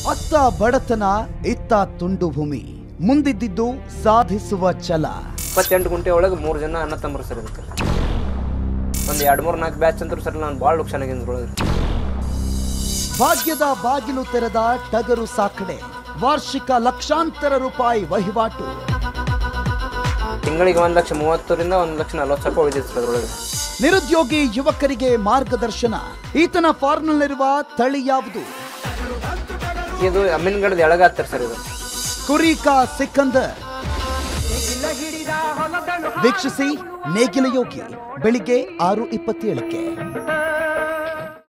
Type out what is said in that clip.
ಅತ್ತ ಬಡತನ ಇತ್ತ ತುಂಡು ಭೂಮಿ ಮುಂದಿದ್ದಿದ್ದು ಸಾಧಿಸುವ ಛಲ ಇಪ್ಪತ್ತೆಂಟು ಗುಂಟೆ ಒಳಗೆ ಮೂರು ಜನ ಅಣ್ಣ ತಮ್ಮರು ಸರ್ ಇದಕ್ಕೆ ಒಂದು ಎರಡು ಮೂರು ನಾಲ್ಕು ಬ್ಯಾಚ್ ಅಂತಾರೆ ಸರ್ ನಾನು ಭಾಳ ಚೆನ್ನಾಗಿದ್ರೊಳಗೆ ಭಾಗ್ಯದ ಬಾಗಿಲು ತೆರೆದ ಟಗರು ಸಾಕಡೆ ವಾರ್ಷಿಕ ಲಕ್ಷಾಂತರ ರೂಪಾಯಿ ವಹಿವಾಟು ತಿಂಗಳಿಗೆ ಒಂದು ಲಕ್ಷ ಮೂವತ್ತರಿಂದ ಒಂದು ಲಕ್ಷ ನಲ್ವತ್ತು ಸಾವಿರ ಉಳಿದಿತ್ತು ಸರ್ ಅದರೊಳಗೆ ನಿರುದ್ಯೋಗಿ ಯುವಕರಿಗೆ ಮಾರ್ಗದರ್ಶನ ಈತನ ಫಾರ್ಮ್ನಲ್ಲಿರುವ ತಳಿ ಯಾವುದು ಇದು ಅಮ್ಮಿನಗಡದ ಎಳಗ ಹತ್ತಾರೆ ಸರ್ ಇದು ಕುರಿಕಾ ಸಿಕಂದರ್ ವೀಕ್ಷಿಸಿ ನೇಗಿಲ ಯೋಗಿ ಬೆಳಿಗ್ಗೆ ಆರು ಇಪ್ಪತ್ತೇಳಕ್ಕೆ